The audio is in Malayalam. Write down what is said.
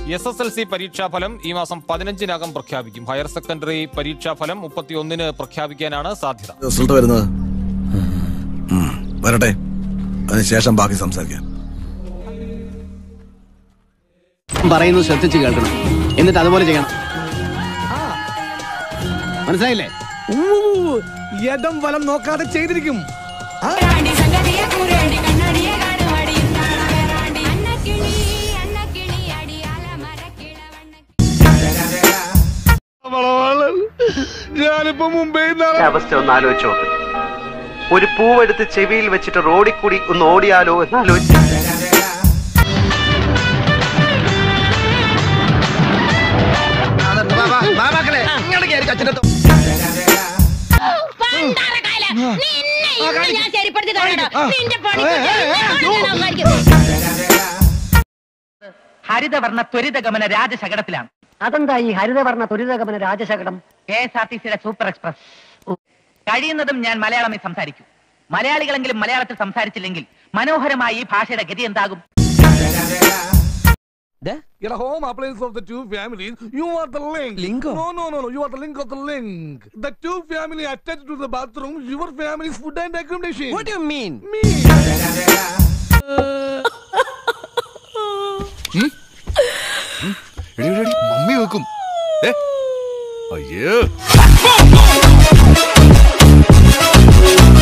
എസ് എസ് എൽ സി പരീക്ഷാഫലം ഈ മാസം പതിനഞ്ചിനകം പ്രഖ്യാപിക്കും ഹയർ സെക്കൻഡറി പരീക്ഷാഫലം മുപ്പത്തിയൊന്നിന് പ്രഖ്യാപിക്കാനാണ് സാധ്യത റിസൾട്ട് വരുന്നത് ഉം, വരട്ടെ അതിനുശേഷം ബാക്കി സംസാരിക്കാം പറയുന്നത് ശ്രദ്ധിച്ച് കേൾക്കണം എന്നിട്ട് അതുപോലെ ചെയ്യണം മനസ്സിലായില്ലേ യഥം വലം നോക്കാതെ ചെയ്തിരിക്കും ാണ്ടി സംഗതിയെ കൂരേണ്ടി കണ്ണടിയെ കാണുവാടി എന്താണ് വേറാണ്ടി അന്നക്കിളി അന്നക്കിളി അടിയാല മരക്കിളവണ്ണ ഞാനിപ്പോ മുംബൈ അവസ്ഥ ഒന്ന് ആലോചിച്ച് നോക്ക് ഒരു പൂവെടുത്ത് ചെവിയിൽ വെച്ചിട്ട് റോഡിൽ കൂടി ഒന്ന് ഓടിയാലോ എന്ന് ആലോചിച്ച് ഞാൻ ശരിപ്പെടുത്തി തരാടോ നിന്റെ പണി ഹരിതവർണ്ണ ത്വരിതഗമന രാജശകടത്തിലാണ് അതെന്താ ഈ ഹരിതവർണ്ണ ത്വരിതഗമന രാജശകടം കെ എസ് ആർ ടി സിയുടെ സൂപ്പർ എക്സ്പ്രസ് കഴിയുന്നതും ഞാൻ മലയാളമേ സംസാരിക്കൂ മലയാളികളെങ്കിലും മലയാളത്തിൽ സംസാരിച്ചില്ലെങ്കിൽ മനോഹരമായ ഈ ഭാഷയുടെ ഗതി എന്താകും Get a home appliance of the two families. You are the link. Link? No, no, no, no. You are the link of the link. The two family attached to the bathroom. Your family's food and accommodation. What do you mean? Me. Mummy വെക്കും ഏ അയ്യോ